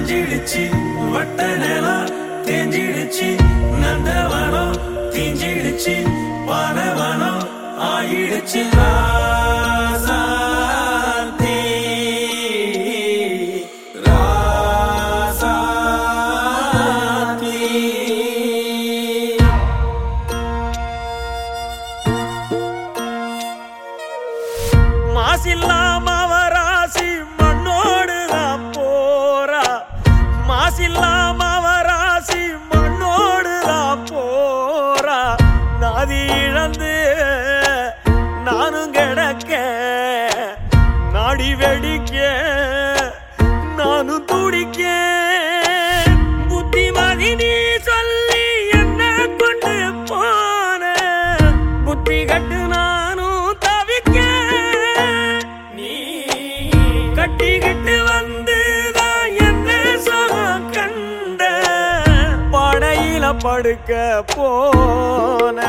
சாஞ்சிடுச்சு வட்ட நிலம் தேஞ்சிடுச்சு நந்தவனம் தீஞ்சிடுச்சு பானவனம் ஆயிடுச்சு ராசாத்தி ராசாத்தி மாசில்லாம அவராசி மண்ணோடு தான் போறா மாசில்லாம அவராசி மண்ணோடு தான் போறா நாதி இழந்து நானும் கிடக்க நாடி வெடிக்க நானும் துடிக்க புத்திமதி நீ சொல்லி என்ன கொண்டு போன புத்தி கட்டு நானும் தவிக்க நீ கட்டிக்கிட்டு வந்து தான் என்ன சுகம் கண்ட படையில படுக்க போன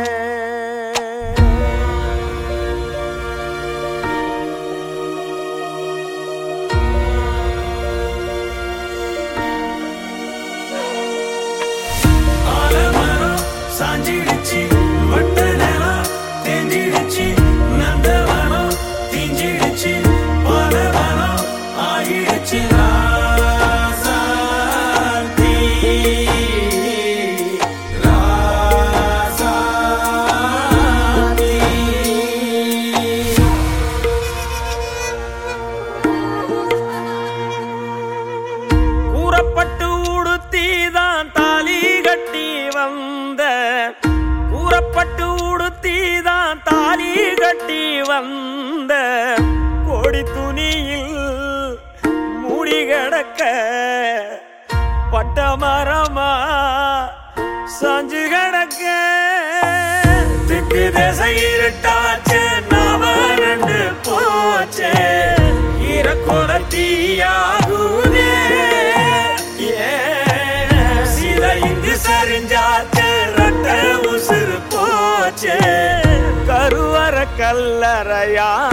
ஆலமரம் சாஞ்சிடுச்சு வட்ட நிலம் தேஞ்சிடுச்சு நந்தவனம் தீஞ்சிடுச்சு பாலவனம் ஆயிடுச்சு ராசாத்தி ராசாத்தி கூறப்பட்டு உடுத்திதான் தாலி கட்டி வந்த கூறப்பட்டு உடுத்திதான் தாலி கட்டி வந்த கோடி துணியில் மூடி கிடக்க பட்ட மரமா சாஞ்சு கிடக்க திக்கு திசை இருட்டாச்சு நாம ரெண்டு போச்சே ஈரக்கொல தீயாகுதே சில இங்கு சரிஞ்சாச்சு ரட்ட உசுறு போச்சே கருவற கல்லறையா